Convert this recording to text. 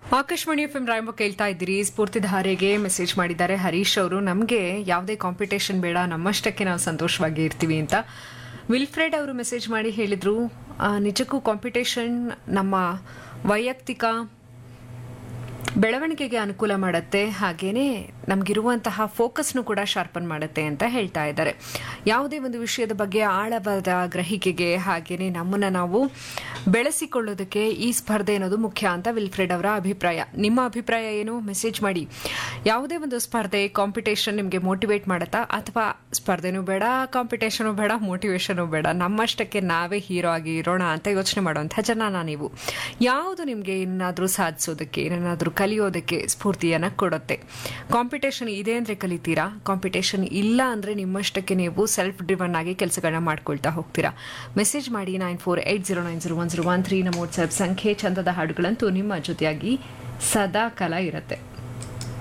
Akashvani F M ರಾಯಂಬ ಕೇಳ್ತಾ ಇದ್ದೀರಿ ಸ್ಫೂರ್ತಿಧಾರೆಗೆ message ಮಾಡಿದ್ದಾರೆ ಹರೀಶ್ ಅವರು ನಮಗೆ ಯಾವುದೇ ಕಾಂಪಿಟೇಷನ್ ಬೇಡ ನಮ್ಮಷ್ಟಕ್ಕೆ ನಾವು ಸಂತೋಷವಾಗಿ ಇರ್ತೀವಿ ಅಂತ ವಿಲ್ಫ್ರೆಡ್ ಅವರು ಮೆಸೇಜ್ ಮಾಡಿ ಹೇಳಿದ್ರು ಆ, ನಿಜಕ್ಕೂ ಕಾಂಪಿಟೇಷನ್ ನಮ್ಮ ವೈಯಕ್ತಿಕ ಬೆಳವಣಿಗೆಗೆ ಅನುಕೂಲ ಮಾಡುತ್ತೆ ಹಾಗೇನೆ ನಮಗಿರುವಂತಹ ಫೋಕಸ್ನು ಕೂಡ ಶಾರ್ಪನ್ ಮಾಡುತ್ತೆ ಅಂತ ಹೇಳ್ತಾ ಇದ್ದಾರೆ ಯಾವುದೇ ಒಂದು ವಿಷಯದ ಬಗ್ಗೆ ಆಳವಾದ ಗ್ರಹಿಕೆಗೆ ಹಾಗೇನೆ ನಮ್ಮನ್ನ ನಾವು ಬೆಳೆಸಿಕೊಳ್ಳೋದಕ್ಕೆ ಈ ಸ್ಪರ್ಧೆ ಅನ್ನೋದು ಮುಖ್ಯ ಅಂತ ವಿಲ್ಫ್ರೆಡ್ ಅವರ ಅಭಿಪ್ರಾಯ ನಿಮ್ಮ ಅಭಿಪ್ರಾಯ ಏನು ಮೆಸೇಜ್ ಮಾಡಿ ಯಾವುದೇ ಒಂದು ಸ್ಪರ್ಧೆ ಕಾಂಪಿಟೇಷನ್ ನಿಮಗೆ ಮೋಟಿವೇಟ್ ಮಾಡುತ್ತಾ ಅಥವಾ ಸ್ಪರ್ಧೆನೂ ಬೇಡ ಕಾಂಪಿಟೇಷನು ಬೇಡ ಮೋಟಿವೇಶನು ಬೇಡ ನಮ್ಮಷ್ಟಕ್ಕೆ ನಾವೇ ಹೀರೋ ಆಗಿ ಇರೋಣ ಅಂತ ಯೋಚನೆ ಮಾಡುವಂಥ ಜನ ನೀವು ಯಾವುದು ನಿಮಗೆ ಏನಾದರೂ ಸಾಧಿಸೋದಕ್ಕೆ ಏನಾದರೂ ಕಲಿಯೋದಕ್ಕೆ ಸ್ಫೂರ್ತಿಯನ್ನು ಕೊಡುತ್ತೆ ಕಾಂಪಿಟೇಷನ್ ಇದೆ ಅಂದರೆ ಕಲಿತೀರಾ ಕಾಂಪಿಟೇಷನ್ ಇಲ್ಲ ಅಂದರೆ ನಿಮ್ಮಷ್ಟಕ್ಕೆ ನೀವು ಸೆಲ್ಫ್ ಡ್ರಿವನ್ ಆಗಿ ಕೆಲಸಗಳನ್ನ ಮಾಡ್ಕೊಳ್ತಾ ಹೋಗ್ತೀರಾ ಮೆಸೇಜ್ ಮಾಡಿ nine four eight zero nine zero one zero one three ನಮ್ಮ ವಾಟ್ಸ್ಆಪ್ ಸಂಖ್ಯೆ ಚಂದದ ಹಾಡುಗಳಂತೂ ನಿಮ್ಮ ಜೊತೆಯಾಗಿ ಸದಾ ಕಾಲ ಇರುತ್ತೆ